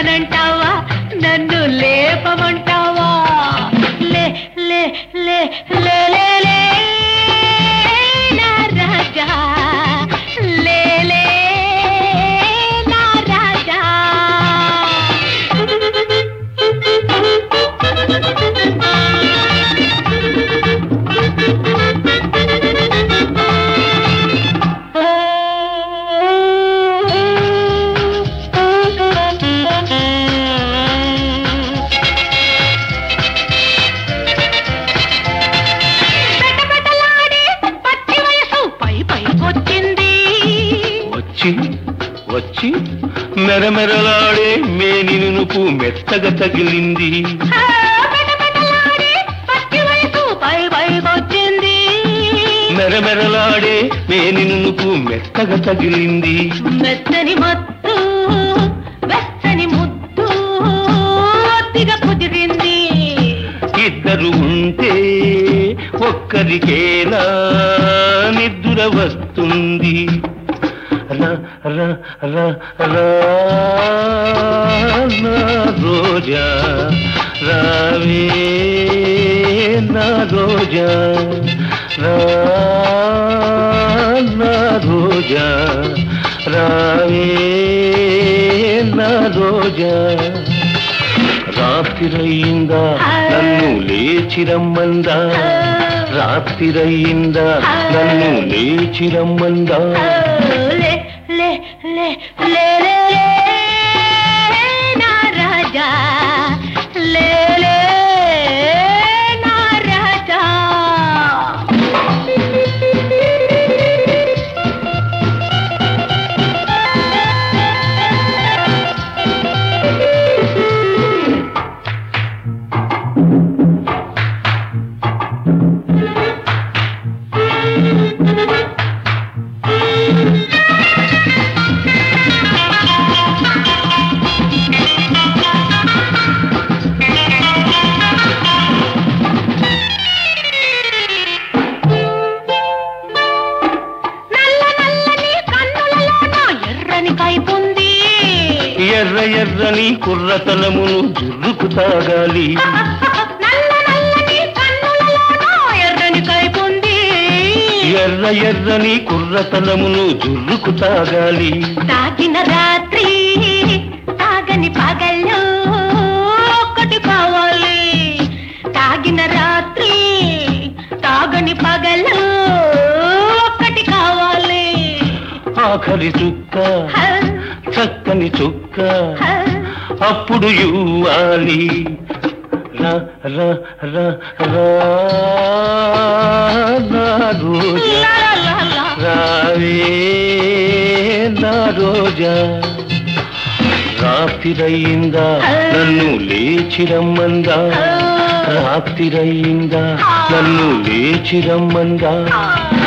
లేవనంటావా నన్ను లేపమంటావా లే లే లే లే లే లే నా రాజా లే లే నా రాజా పెటపెటలాడే పచ్చి వయసు పై పైకొచ్చింది వచ్చి వచ్చి మెరమెరలాడే మేని నునుపు మెత్తగా తగిలింది ఆ, పెటపెటలాడే పచ్చి వయసు పై పైకొచ్చింది మెరమెరలాడే మేని నునుపు మెత్తగా తగిలింది మెత్తని మత్తు వెచ్చని ముద్దు ఒత్తిగా కుదిరింది ఇద్దరు ఉంటే ఒక్కరికేలా నిద్ర వస్తుంది రా రా రా రా నా రోజా రావే నా రోజా రా నా రోజా రావే నా రోజా రాత్రిరయ్యిందా నన్ను లేచిరమ్మందా రాత్రిరయ్యిందా నన్ను లేచిరమ్మందా లే లే లే లే లే లే నా రాజా లే లే నా రాజా నల్ల నల్లని కన్నులలో నా ఎర్రని కైపుంది ఎర్ర ఎర్రని కుర్రతనమును జుర్రుకు తాగాలి నల్ల నల్లని కన్నులలో నా ఎర్రని కైపుంది ఎర్ర ఎర్రని కుర్రతనమును జుర్రుకు తాగాలి తాగిన రాత్రి తాగని పగళ్ళు ఒక్కటి కావాలి తాగిన రాత్రి తాగని పగళ్ళు ఒక్కటి కావాలి ఆఖరి చుక్క హ, చక్కని చుక్క హ, అప్పుడు ఇవ్వాలి రా రా రా రా నా రోజా లా, లా, లా. రావే నా రోజా రాత్రిరయ్యిందా నన్ను లేచిరమ్మందా రాత్రిరయ్యిందా నన్ను లేచిరమ్మందా ఆ.